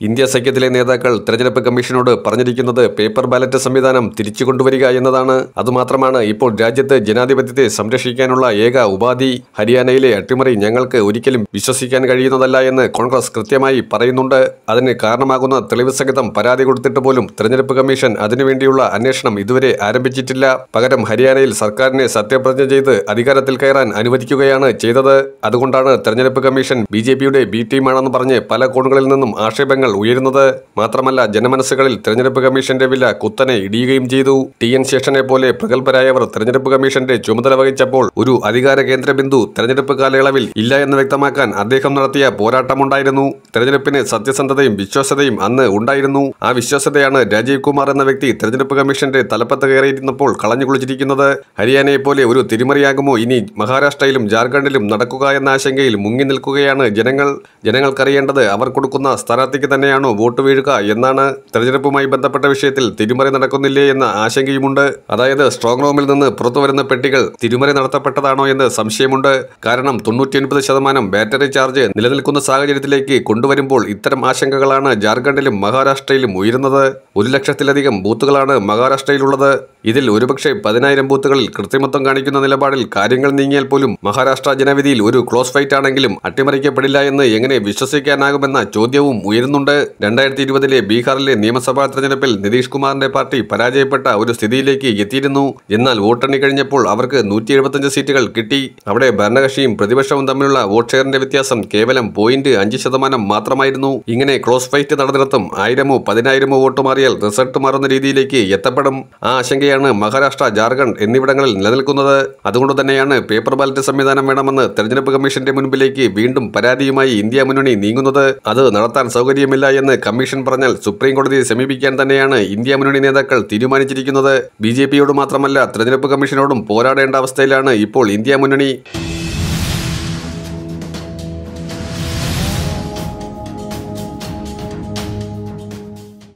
India സഖ്യത്തിലെ നേതാക്കൾ തെരഞ്ഞെടുപ്പ് കമ്മീഷനോട് പറഞ്ഞിരിക്കുന്നത് പേപ്പർ ബാലറ്റ് സംവിധാനം തിരിച്ചു കൊണ്ടുവരിക എന്നതാണ് അതുമാത്രമാണ് ഇപ്പോൾ രാജ്യത്ത് ജനാധിപത്യത്തെ സംരക്ഷിക്കാനുള്ള ഏക ഉപാധി ഹരിയാനയിലെ അട്ടിമറി ഞങ്ങൾക്ക് ഒരിക്കലും വിശ്വസിക്കാൻ കഴിയുന്നതല്ല എന്ന് കോൺഗ്രസ് കൃത്യമായി പറയുന്നുണ്ട് അതിന് കാരണമാകുന്ന തെളിവ് സഹിതം പരാതി കൊടുത്തിട്ട് പോലും തെരഞ്ഞെടുപ്പ് കമ്മീഷൻ അതിനുവേണ്ടിയുള്ള അന്വേഷണം ഇതുവരെ ആരംഭിച്ചിട്ടില്ല പകരം ഹരിയാനയിൽ സർക്കാരിനെ സത്യപ്രതിജ്ഞ ചെയ്ത് അധികാരത്തിൽ കയറാൻ അനുവദിക്കുകയാണ് ചെയ്തത് അതുകൊണ്ടാണ് തെരഞ്ഞെടുപ്പ് കമ്മീഷൻ ബി ജെ പിയുടെ ബി ടീമാണെന്ന് പറഞ്ഞ് പല കോണുകളിൽ നിന്നും ആക്ഷേപങ്ങൾ ഉയരുന്നത് മാത്രമല്ല ജനമനസ്സുകളിൽ തെരഞ്ഞെടുപ്പ് കമ്മീഷന്റെ വില കുത്തനെ ഇടിയുകയും ചെയ്തു ടി എൻ ശേഷനെ പോലെ പ്രഗത്ഭരായവർ തെരഞ്ഞെടുപ്പ് കമ്മീഷന്റെ ചുമതല വഹിച്ചപ്പോൾ ഒരു അധികാര കേന്ദ്ര ബിന്ദു തെരഞ്ഞെടുപ്പ് കാലയളവിൽ ഇല്ല എന്ന് വ്യക്തമാക്കാൻ അദ്ദേഹം നടത്തിയ പോരാട്ടമുണ്ടായിരുന്നു തെരഞ്ഞെടുപ്പിന് സത്യസന്ധതയും വിശ്വാസ്യതയും അന്ന് ഉണ്ടായിരുന്നു ആ വിശ്വാസ്യതയാണ് രാജീവ് കുമാർ എന്ന വ്യക്തി തെരഞ്ഞെടുപ്പ് കമ്മീഷന്റെ തലപ്പത്ത് കയറിയിരുന്നപ്പോൾ കളഞ്ഞു കുളിച്ചിരിക്കുന്നത് ഹരിയാനയെ പോലെ ഒരു തിരിമറിയാകുമോ ഇനി മഹാരാഷ്ട്രയിലും ജാർഖണ്ഡിലും നടക്കുക എന്ന ആശങ്കയിൽ മുങ്ങി നിൽക്കുകയാണ് ജനങ്ങൾ ജനങ്ങൾക്കറിയേണ്ടത് അവർ കൊടുക്കുന്ന സ്ഥാനാർത്ഥിക്ക് തന്നെയാണോ വോട്ട് വീഴുക എന്നാണ് തെരഞ്ഞെടുപ്പുമായി ബന്ധപ്പെട്ട വിഷയത്തിൽ തിരിമറി നടക്കുന്നില്ലേ എന്ന ആശങ്കയുമുണ്ട് അതായത് സ്ട്രോങ് റൂമിൽ നിന്ന് പുറത്തു വരുന്ന പെട്ടികൾ തിരിമറി നടത്തപ്പെട്ടതാണോ എന്ന് സംശയമുണ്ട് കാരണം തൊണ്ണൂറ്റിയൊൻപത് ശതമാനം ബാറ്ററി ചാർജ് നിലനിൽക്കുന്ന സാഹചര്യത്തിലേക്ക് കൊണ്ടുവരുമ്പോൾ ഇത്തരം ആശങ്കകളാണ് ജാർഖണ്ഡിലും മഹാരാഷ്ട്രയിലും ഉയരുന്നത് ഒരു ലക്ഷത്തിലധികം ബൂത്തുകളാണ് മഹാരാഷ്ട്രയിലുള്ളത് ഇതിൽ ഒരുപക്ഷെ പതിനായിരം ബൂത്തുകളിൽ കൃത്രിമത്വം കാണിക്കുന്ന നിലപാടിൽ കാര്യങ്ങൾ നീങ്ങിയാൽ പോലും മഹാരാഷ്ട്ര ജനവിധിയിൽ ഒരു ക്ലോസ് ഫൈറ്റ് ആണെങ്കിലും അട്ടിമറിക്കപ്പെടില്ല എന്ന് എങ്ങനെ വിശ്വസിക്കാനാകുമെന്ന ചോദ്യവും ഉയരുന്നുണ്ട് രണ്ടായിരത്തി ഇരുപതിലെ ബീഹാറിലെ നിയമസഭാ തെരഞ്ഞെടുപ്പിൽ നിതീഷ് കുമാറിന്റെ പാർട്ടി പരാജയപ്പെട്ട ഒരു സ്ഥിതിയിലേക്ക് എത്തിയിരുന്നു എന്നാൽ വോട്ടെണ്ണി കഴിഞ്ഞപ്പോൾ അവർക്ക് നൂറ്റി എഴുപത്തഞ്ച് സീറ്റുകൾ കിട്ടി അവിടെ ഭരണകക്ഷിയും പ്രതിപക്ഷവും തമ്മിലുള്ള വോട്ട് ഷെയറിന്റെ വ്യത്യാസം കേവലം പോയിന്റ് അഞ്ച് ശതമാനം മാത്രമായിരുന്നു ഇങ്ങനെ ക്ലോസ് ഫൈറ്റ് നടന്നിടത്തും ആയിരമോ പതിനായിരമോ വോട്ട് മാറിയാൽ റിസൾട്ട് മാറുന്ന രീതിയിലേക്ക് എത്തപ്പെടും ആ ആശങ്കയാണ് മഹാരാഷ്ട്ര ജാർഖണ്ഡ് എന്നിവിടങ്ങളിൽ നിലനിൽക്കുന്നത് അതുകൊണ്ട് തന്നെയാണ് പേപ്പർ ബാലറ്റ് സംവിധാനം വേണമെന്ന് തെരഞ്ഞെടുപ്പ് കമ്മീഷന്റെ മുൻപിലേക്ക് വീണ്ടും പരാതിയുമായി ഇന്ത്യ മുന്നണി നീങ്ങുന്നത് അത് നടത്താൻ സൗകര്യമില്ല എന്ന് കമ്മീഷൻ പറഞ്ഞാൽ സുപ്രീം കോടതിയെ സമീപിക്കാൻ തന്നെയാണ് ഇന്ത്യ മുന്നണി നേതാക്കൾ തീരുമാനിച്ചിരിക്കുന്നത് ബി ജെ പിയോട് മാത്രമല്ല തെരഞ്ഞെടുപ്പ് കമ്മീഷനോടും പോരാടേണ്ട അവസ്ഥയിലാണ് ഇപ്പോൾ ഇന്ത്യ മുന്നണി